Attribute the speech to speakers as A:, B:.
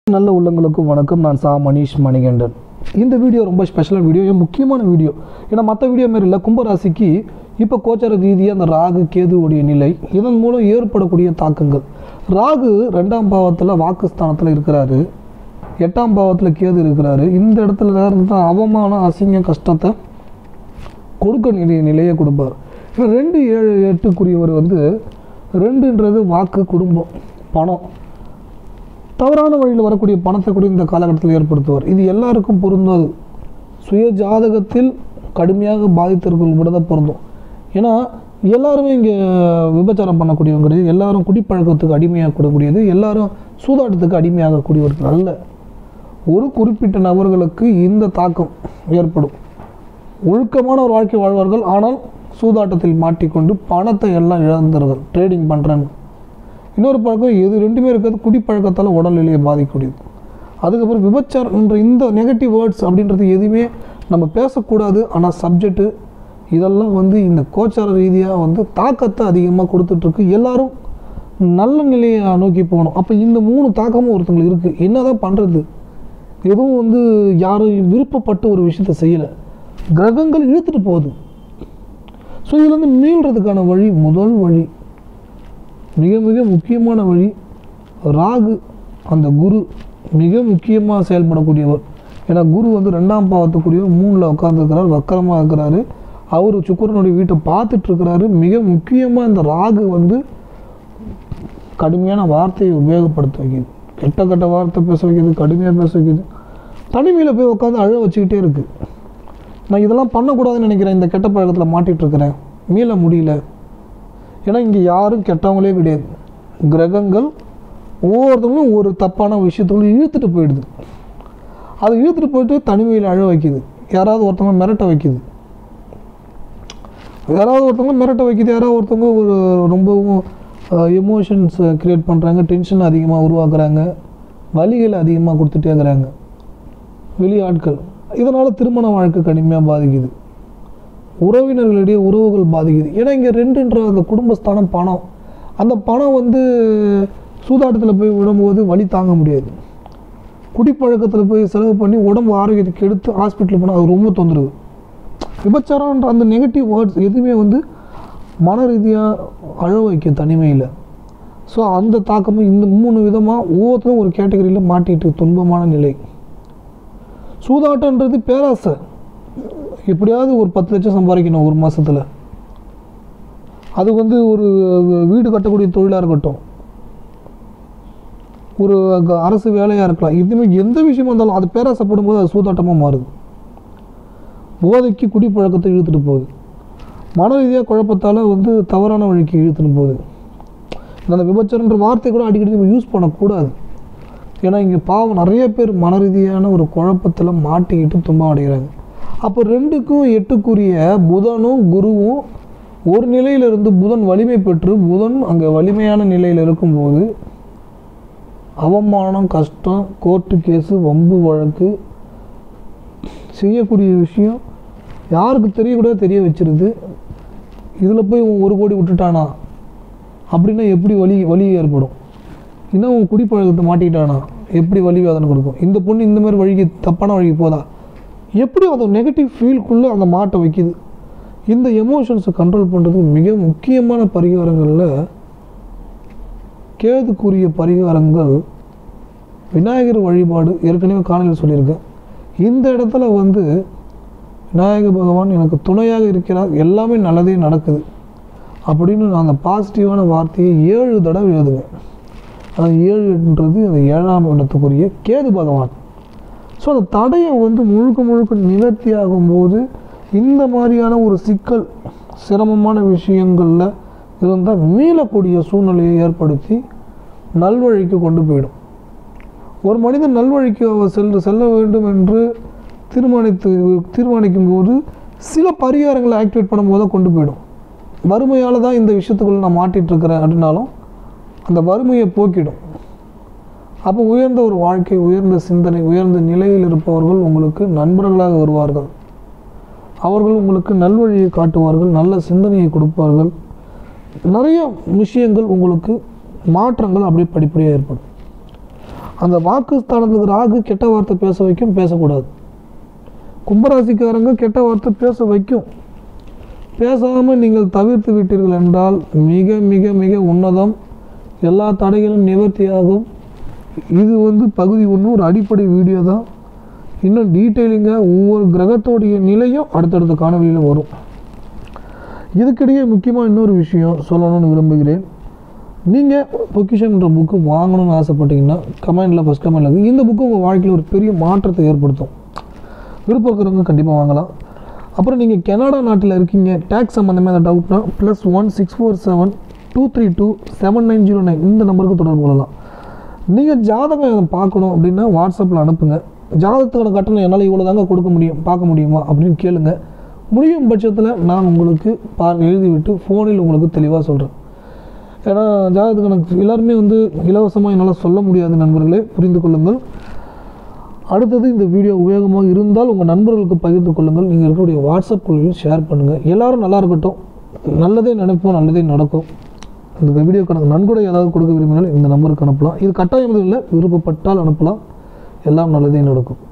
A: நல்ல உள்ளங்களுக்கும் வணக்கம் நான் சா மணிஷ் மணிகண்டன் இந்த வீடியோ ரொம்ப ஸ்பெஷலான வீடியோ ஏன் முக்கியமான வீடியோ ஏன்னா மற்ற வீடியோ மாரி இல்லை கும்பராசிக்கு இப்போ கோச்சார ரீதியாக அந்த ராகு கேதுவுடைய நிலை இதன் மூலம் ஏற்படக்கூடிய தாக்கங்கள் ராகு ரெண்டாம் பாவத்தில் வாக்குஸ்தானத்தில் இருக்கிறாரு எட்டாம் பாவத்தில் கேது இருக்கிறாரு இந்த இடத்துல இருந்து தான் அவமானம் அசிங்கம் கஷ்டத்தை கொடுக்க நிலைய நிலையை கொடுப்பார் இப்போ ரெண்டு ஏழு எட்டுக்குரியவர் வந்து ரெண்டுன்றது வாக்கு குடும்பம் பணம் தவறான வழியில் வரக்கூடிய பணத்தை கூட இந்த காலகட்டத்தில் ஏற்படுத்துவார் இது எல்லாருக்கும் பொருந்தாது சுய ஜாதகத்தில் கடுமையாக பாதித்தவர்கள் கூட தான் பொருந்தும் ஏன்னா எல்லாருமே இங்கே விபச்சாரம் பண்ணக்கூடியவங்க கிடையாது எல்லாரும் குடிப்பழக்கத்துக்கு அடிமையாகக்கூடியது எல்லாரும் சூதாட்டத்துக்கு அடிமையாகக்கூடியவர்கள் அல்ல ஒரு குறிப்பிட்ட நபர்களுக்கு இந்த தாக்கம் ஏற்படும் ஒழுக்கமான ஒரு வாழ்க்கை வாழ்வார்கள் ஆனால் சூதாட்டத்தில் மாட்டிக்கொண்டு பணத்தை எல்லாம் இழந்தார்கள் ட்ரேடிங் பண்ணுறேன்னு இன்னொரு பழக்கம் இது ரெண்டுமே இருக்கிறது குடிப்பழக்கத்தால் உடல்நிலையை பாதிக்கக்கூடியது அதுக்கப்புறம் விபச்சாரம்ன்ற இந்த நெகட்டிவ் வேர்ட்ஸ் அப்படின்றது எதுவுமே நம்ம பேசக்கூடாது ஆனால் சப்ஜெக்ட்டு இதெல்லாம் வந்து இந்த கோச்சார ரீதியாக வந்து தாக்கத்தை அதிகமாக கொடுத்துட்ருக்கு எல்லாரும் நல்ல நிலையை நோக்கி போகணும் அப்போ இந்த மூணு தாக்கமும் ஒருத்தங்களுக்கு இருக்குது என்ன தான் பண்ணுறது எதுவும் வந்து யாரும் விருப்பப்பட்டு ஒரு விஷயத்தை செய்யலை கிரகங்கள் இழுத்துட்டு போகுது ஸோ இதுலேருந்து மீள்றதுக்கான வழி முதல் வழி மிக மிக முக்கியமான வழி ராகு அந்த குரு மிக முக்கியமாக செயல்படக்கூடியவர் ஏன்னா குரு வந்து ரெண்டாம் பாவத்துக்குரியவர் மூணில் உட்காந்துருக்கிறார் வக்கரமாக இருக்கிறாரு அவர் சுக்கரனுடைய வீட்டை பார்த்துட்டு இருக்கிறாரு மிக முக்கியமாக இந்த ராகு வந்து கடுமையான வார்த்தையை உபயோகப்படுத்த வைக்கிது கெட்ட கெட்ட வார்த்தை பேச வைக்கிது கடுமையாக பேச வைக்கிது தனிமையில் போய் உட்காந்து அழ வச்சுக்கிட்டே இருக்குது நான் இதெல்லாம் பண்ணக்கூடாதுன்னு நினைக்கிறேன் இந்த கெட்ட பழக்கத்தில் மாட்டிகிட்டு இருக்கிறேன் மீள முடியல ஏன்னா இங்கே யாரும் கெட்டவங்களே கிடையாது கிரகங்கள் ஒவ்வொருத்தவங்களும் ஒரு தப்பான விஷயத்துக்குள்ள இழுத்துட்டு போயிடுது அதை இழுத்துட்டு போயிட்டு தனிமையில் அழ வைக்குது யாராவது ஒருத்தவங்க மிரட்ட வைக்குது யாராவது ஒருத்தவங்க மிரட்ட வைக்குது யாராவது ஒருத்தவங்க ஒரு ரொம்பவும் எமோஷன்ஸ் க்ரியேட் பண்ணுறாங்க டென்ஷன் அதிகமாக உருவாக்குறாங்க வலிகளை அதிகமாக கொடுத்துட்டே இருக்கிறாங்க வெளி ஆட்கள் இதனால் திருமண வாழ்க்கை கடுமையாக பாதிக்குது உறவினர்களிடையே உறவுகள் பாதிக்குது ஏன்னா இங்கே ரெண்டுன்ற அந்த குடும்பஸ்தானம் பணம் அந்த பணம் வந்து சூதாட்டத்தில் போய் விடும்போது வலி தாங்க முடியாது குடிப்பழக்கத்தில் போய் செலவு பண்ணி உடம்பு ஆரோக்கியத்தை கெடுத்து ஹாஸ்பிட்டல் போனால் அது ரொம்ப தொந்தரவு விபச்சாரம்ன்ற அந்த நெகட்டிவ் வேர்ட்ஸ் எதுவுமே வந்து மன ரீதியாக அழ வைக்கும் தனிமையில் ஸோ அந்த தாக்கமும் இந்த மூணு விதமாக ஒவ்வொருத்தரும் ஒரு கேட்டகரியில் மாட்டிட்டு துன்பமான நிலை சூதாட்டன்றது பேராசை எப்படியாவது ஒரு பத்து லட்சம் சம்பாதிக்கணும் ஒரு மாதத்தில் அது வந்து ஒரு வீடு கட்டக்கூடிய தொழிலாக இருக்கட்டும் ஒரு அங்க அரசு வேலையாக இருக்கலாம் இதுவுமே எந்த விஷயமா இருந்தாலும் அது பேராசைப்படும் போது அது சூதாட்டமாக மாறுது போதைக்கு குடிப்பழக்கத்தை இழுத்துட்டு போகுது மன ரீதியாக குழப்பத்தால் வந்து தவறான வழிக்கு இழுத்துட்டு போகுது அந்த விபச்சாரன்ற வார்த்தை கூட அடிக்கடி நம்ம யூஸ் பண்ணக்கூடாது ஏன்னா இங்கே பாவம் நிறைய பேர் மன ரீதியான ஒரு குழப்பத்தில் மாட்டிக்கிட்டு துன்பம் அடைகிறாங்க அப்போ ரெண்டுக்கும் எட்டுக்குரிய புதனும் குருவும் ஒரு நிலையிலிருந்து புதன் வலிமை பெற்று புதன் அங்கே வலிமையான நிலையில் இருக்கும்போது அவமானம் கஷ்டம் கோர்ட்டு கேஸு வம்பு வழக்கு செய்யக்கூடிய விஷயம் யாருக்கு தெரியக்கூட தெரிய வச்சிருது இதில் போய் இவன் ஒரு கோடி விட்டுட்டானா அப்படின்னா எப்படி வலி வலி ஏற்படும் இன்னும் உன் குடிப்பழக்கத்தை மாட்டிக்கிட்டானா எப்படி வலி வேதனை கொடுக்கும் இந்த பொண்ணு இந்த மாதிரி வழிக்கு தப்பான வழிக்கு போதா எப்படி அந்த நெகட்டிவ் ஃபீல்குள்ளே அந்த மாட்டை வைக்குது இந்த எமோஷன்ஸை கண்ட்ரோல் பண்ணுறதுக்கு மிக முக்கியமான பரிகாரங்களில் கேதுக்குரிய பரிகாரங்கள் விநாயகர் வழிபாடு ஏற்கனவே காணொலியில் சொல்லியிருக்கேன் இந்த இடத்துல வந்து விநாயக பகவான் எனக்கு துணையாக இருக்கிறார் எல்லாமே நல்லதே நடக்குது அப்படின்னு நான் அந்த பாசிட்டிவான வார்த்தையை ஏழு தடவை எழுதுங்க அது ஏழுன்றது அந்த ஏழாம் இடத்துக்குரிய கேது பகவான் ஸோ அந்த தடையை வந்து முழுக்க முழுக்க நிவர்த்தி ஆகும்போது இந்த மாதிரியான ஒரு சிக்கல் சிரமமான விஷயங்களில் இருந்தால் மீளக்கூடிய சூழ்நிலையை ஏற்படுத்தி நல்வழிக்கு கொண்டு போயிடும் ஒரு மனிதன் நல்வழிக்கு அவர் செல்ல செல்ல வேண்டும் என்று தீர்மானித்து தீர்மானிக்கும் போது சில பரிகாரங்களை ஆக்டிவேட் பண்ணும்போது தான் கொண்டு போயிடும் வறுமையால் தான் இந்த விஷயத்துக்குள்ளே நான் மாட்டிகிட்டு இருக்கிறேன் அப்படின்னாலும் அந்த வறுமையை போக்கிடும் அப்போ உயர்ந்த ஒரு வாழ்க்கை உயர்ந்த சிந்தனை உயர்ந்த நிலையில் இருப்பவர்கள் உங்களுக்கு நண்பர்களாக வருவார்கள் அவர்கள் உங்களுக்கு நல்வழியை காட்டுவார்கள் நல்ல சிந்தனையை கொடுப்பார்கள் நிறைய விஷயங்கள் உங்களுக்கு மாற்றங்கள் அப்படியே படிப்படியாக ஏற்படும் அந்த வாக்குஸ்தானத்துக்கு ராகு கெட்ட வார்த்தை பேச வைக்கும் பேசக்கூடாது கும்பராசிக்காரங்க கெட்ட வார்த்தை பேச வைக்கும் பேசாமல் நீங்கள் தவிர்த்து விட்டீர்கள் என்றால் மிக மிக மிக உன்னதம் எல்லா தடைகளும் நிவர்த்தியாகும் இது வந்து பகுதி ஒன்று ஒரு அடிப்படை வீடியோ தான் இன்னும் டீட்டெயிலிங்காக ஒவ்வொரு கிரகத்தோடைய நிலையும் அடுத்தடுத்த காணொலியில் வரும் இதுக்கிடையே முக்கியமாக இன்னொரு விஷயம் சொல்லணும்னு விரும்புகிறேன் நீங்கள் பொக்கிஷன்ன்ற புக்கு வாங்கணும்னு ஆசைப்பட்டீங்கன்னா கமெண்டில் ஃபஸ்ட் கமெண்டில் இந்த புக்கு உங்கள் வாழ்க்கையில் ஒரு பெரிய மாற்றத்தை ஏற்படுத்தும் விருப்பம் இருக்கிறவங்க கண்டிப்பாக வாங்கலாம் அப்புறம் நீங்கள் கனடா நாட்டில் இருக்கீங்க டேக்ஸ் சம்மந்தமாக ஏதாவது டவுட்னா plus one six four seven two three two seven nine zero nine இந்த நம்பருக்கு தொடர்பு கொள்ளலாம் நீங்கள் ஜாதகம் பார்க்கணும் அப்படின்னா வாட்ஸ்அப்பில் அனுப்புங்க ஜாதகத்துக்கான கட்டணம் என்னால் இவ்வளோ தாங்க கொடுக்க முடியும் பார்க்க முடியுமா அப்படின்னு கேளுங்க முடியும் பட்சத்தில் நான் உங்களுக்கு பா எழுதிவிட்டு ஃபோனில் உங்களுக்கு தெளிவாக சொல்கிறேன் ஏன்னா ஜாதகத்துக்கு எனக்கு எல்லாருமே வந்து இலவசமாக என்னால் சொல்ல முடியாது நண்பர்களே புரிந்து கொள்ளுங்கள் அடுத்தது இந்த வீடியோ உபயோகமாக இருந்தால் உங்கள் நண்பர்களுக்கு பகிர்ந்து கொள்ளுங்கள் நீங்கள் இருக்கக்கூடிய வாட்ஸ்அப் குழுவில் ஷேர் பண்ணுங்கள் எல்லாரும் நல்லா இருக்கட்டும் நல்லதே நினைப்போம் நல்லதே நடக்கும் இந்த வீடியோக்கு நன்கொடை ஏதாவது கொடுக்க விரும்பினால் இந்த நம்பருக்கு அனுப்பலாம் இது கட்டாயம் எதுவும் இல்லை விருப்பப்பட்டால் அனுப்பலாம் எல்லாம் நல்லதே நடக்கும்